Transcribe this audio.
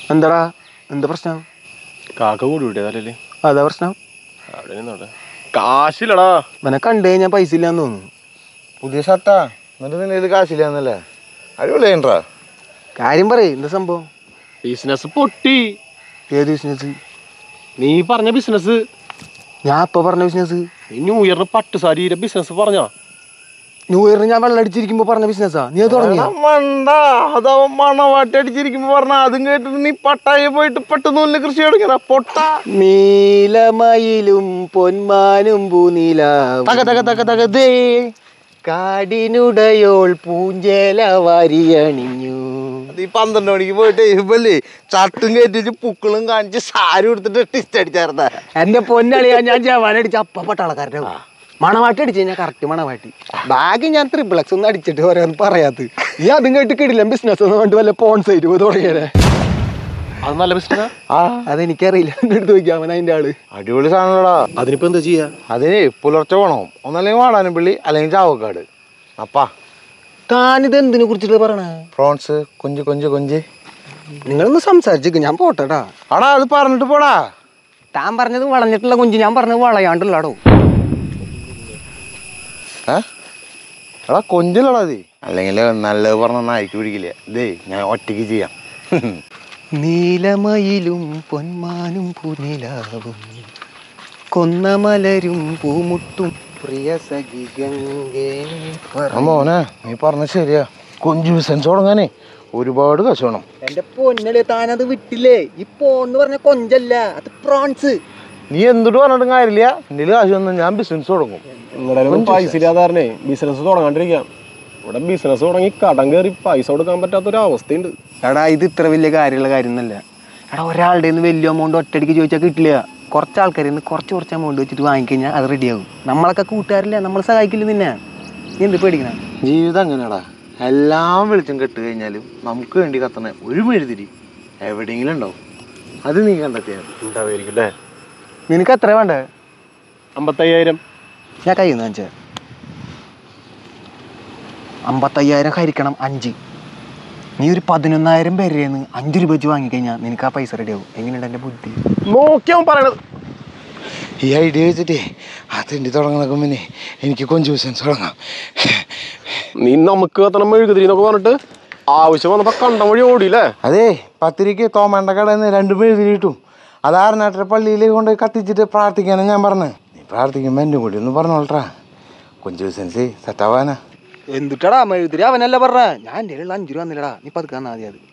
എന്താടാ എന്താ പ്രശ്നം കാക്ക കൂടി വിട്ടതല്ലേ അതാ പ്രശ്നം അവിടെ നിന്നോട്ടെ കാശില്ലടാ ഇവനെ കണ്ടു കഴിഞ്ഞാൽ പൈസ ഇല്ലാന്ന് തോന്നുന്നു പുതിയ ഷർട്ടാ എന്നിട്ട് നിന്റെ ഇത് കാശില്ലാന്നല്ലേ അടിപൊളിയായിട്ടാ കാര്യം പറയേ എന്താ സംഭവം ബിസിനസ് പൊട്ടി ഏത് ബിസിനസ് നീ പറഞ്ഞ ബിസിനസ് ഞാൻ ഇപ്പൊ പറഞ്ഞ ബിസിനസ് നീ ന്യൂ ഇയറിന് പട്ട് സാരിയുടെ ബിസിനസ് പറഞ്ഞാ ന്യൂ ഇയറിന് ഞാൻ വെള്ളം അടിച്ചിരിക്കുമ്പോ പറഞ്ഞ ബിസിനസ്സാ നീ അത് തുടങ്ങിയ മണ്ട അതവൻ മണവാട്ടി അടിച്ചിരിക്കുമ്പോ പറഞ്ഞ അതും കേട്ടിട്ട് നീ പട്ടായ പോയിട്ട് പട്ടുനൂലിന് കൃഷി തുടങ്ങിയതാ പൊട്ട നീലമയിലും പൊന്മാനും പൂനീലാവും തക തക തക തക ദേ കാടിനുടയോൾ പൂഞ്ചേല വാരിയണിഞ്ഞു അത് ഈ പന്ത്രണ്ട് മണിക്ക് പോയിട്ട് ഇവല്ലേ ചട്ടും കയറ്റിച്ച് പുക്കളും കാണിച്ച് സാരി കൊടുത്തിട്ട് ടിസ്റ്റ് അടിച്ചാർന്ന എന്റെ പൊന്നളിയാ ഞാൻ ജവാനടിച്ച അപ്പ പട്ടാളക്കാരുടെ മണവാട്ടി അടിച്ചു കഴിഞ്ഞാൽ കറക്റ്റ് മണവാട്ടി ബാഗ് ഞാൻ ത്രിപ്ലക്സ് ഒന്നും അടിച്ചിട്ട് ഓരോന്ന് പറയാത്ത നീ അതും കേട്ട് കിടില്ല ബിസിനസ് ഒന്നും കൊണ്ട് വല്ല പോൺ സൈറ്റ് പോയി തുടങ്ങിയതേ അത് നല്ല ബിസിനസ്സാ ആ അതെനിക്കറിയില്ല എന്റെ അടുത്ത് നോക്കിയാ അവൻ അതിന്റെ ആള് അടിപൊളി സാധനങ്ങളാ അതിനിപ്പോ എന്താ ചെയ്യാ അതിന് പുലർച്ചെ പോണം ഒന്നല്ലെങ്കിൽ വാടാനപ്പള്ളി അല്ലെങ്കിൽ ചാവക്കാട് അപ്പാ താനിത് എന്തിനെ കുറിച്ചിട്ട് പറയണേ പ്രോൺസ് കൊഞ്ച് കൊഞ്ച് കൊഞ്ച് നിങ്ങളൊന്ന് സംസാരിച്ചേക്ക് ഞാൻ പോട്ടെടാ ആടാ അത് പറഞ്ഞിട്ട് പോടാ താൻ പറഞ്ഞത് വളഞ്ഞിട്ടുള്ള കുഞ്ചു ഞാൻ പറഞ്ഞത് വളയാണ്ടുള്ളാടോ ഏ എടാ കൊഞ്ചിലടാ അത് അല്ലെങ്കിൽ നല്ലത് പറഞ്ഞ നായിക്ക് പിടിക്കില്ല ഇതേ ഞാൻ ഒറ്റയ്ക്ക് ചെയ്യാം നീലമയിലും പൊന്മാനും പൂനിലാവും കൊന്നമലരും പൂമുട്ടും പ്രിയ സഖി ഗംഗേ ആ മോനെ നീ പറഞ്ഞ ശരിയാ കൊഞ്ച് ബിസിനസ് തുടങ്ങാനേ ഒരുപാട് കാശ് വേണം എന്റെ പൊന്നലെ താനത് വിട്ടില്ലേ ഈ പോന്ന് പറഞ്ഞ കൊഞ്ചല്ല അത് പ്രോൺസ് നീ എന്തിട്ട് പറഞ്ഞിട്ടും കാര്യമില്ല എൻ്റെ കാശ് വന്നാൽ ഞാൻ ബിസിനസ് തുടങ്ങും നിങ്ങളുടെ പൈസ ഇല്ലാതാരണേ ബിസിനസ് തുടങ്ങാണ്ടിരിക്കാം ഇവിടെ ബിസിനസ് തുടങ്ങി കടം കയറി പൈസ കൊടുക്കാൻ പറ്റാത്തൊരു അവസ്ഥയുണ്ട് എടാ ഇത് ഇത്ര വലിയ കാര്യമുള്ള കാര്യമൊന്നുമല്ല എടാ ഒരാളുടെ നിന്ന് വലിയ എമൗണ്ട് ഒറ്റയടിക്ക് ചോദിച്ചാൽ കിട്ടില്ല കുറച്ച് ആൾക്കാരിൽ നിന്ന് കുറച്ച് കുറച്ച് എമൗണ്ട് വെച്ചിട്ട് വാങ്ങിക്കഴിഞ്ഞാൽ അത് റെഡിയാവും നമ്മളൊക്കെ കൂട്ടുകാരില്ല നമ്മൾ സഹായിക്കില്ല നിന്നെ നീ എന്ത് പേടിക്കണം ജീവിതം അങ്ങനെയാടാ എല്ലാം വെളിച്ചം കെട്ട് കഴിഞ്ഞാലും നമുക്ക് വേണ്ടി കത്തണ ഒരു മെഴുതിരി എവിടെയെങ്കിലും ഉണ്ടാവും അത് നീ കണ്ടെത്തിയാൽ ഉണ്ടാവായിരിക്കും അല്ലേ നിനക്ക് എത്ര വേണ്ടേ അമ്പത്തയ്യായിരം ഞാൻ കയ്യിൽ നിന്ന് വെച്ചാൽ അമ്പത്തയ്യായിരം ഹരിക്കണം അഞ്ച് നീ ഒരു പതിനൊന്നായിരം പേരെന്ന് അഞ്ച് രൂപ വെച്ച് വാങ്ങിക്കഴിഞ്ഞാൽ നിനക്ക് ആ പൈസ റെഡിയാവും എങ്ങനെയുണ്ട് എൻ്റെ ബുദ്ധി നോക്കിയാവും പറയണത് ഈ ഐഡിയ വെച്ചിട്ടേ ആ തിണ്ടി തുടങ്ങണ മുന്നേ എനിക്ക് കൊഞ്ച് ബിസിനസ് തുടങ്ങാം നീ നമുക്ക് കത്തണം മെഴുകുതിരി എന്നൊക്കെ പറഞ്ഞിട്ട് ആവശ്യം വന്നപ്പോ കണ്ടം വഴി ഓടിയില്ലേ അതെ പത്തിരിക്ക് തോമേണ്ട കടയിൽ നിന്ന് രണ്ട് മെഴുതിരി കിട്ടും അത് ആറിനാട്ടിലെ പള്ളിയിൽ കൊണ്ട് കത്തിച്ചിട്ട് പ്രാർത്ഥിക്കാനാണ് ഞാൻ പറഞ്ഞത് നീ പ്രാർത്ഥിക്കുമ്പോൾ എൻ്റെ കൂടി ഒന്ന് പറഞ്ഞോളട്ടാ കൊഞ്ച് ബിസിനസ് സെറ്റാവാനാ എന്തിട്ടാടാ മെഴുതിരി അവനല്ല പറഞ്ഞ ഞാൻ എൻ്റെ കയ്യിലുള്ള അഞ്ച് രൂപ വന്നില്ലടാ നീ പതുക്കാൻ മതി അത്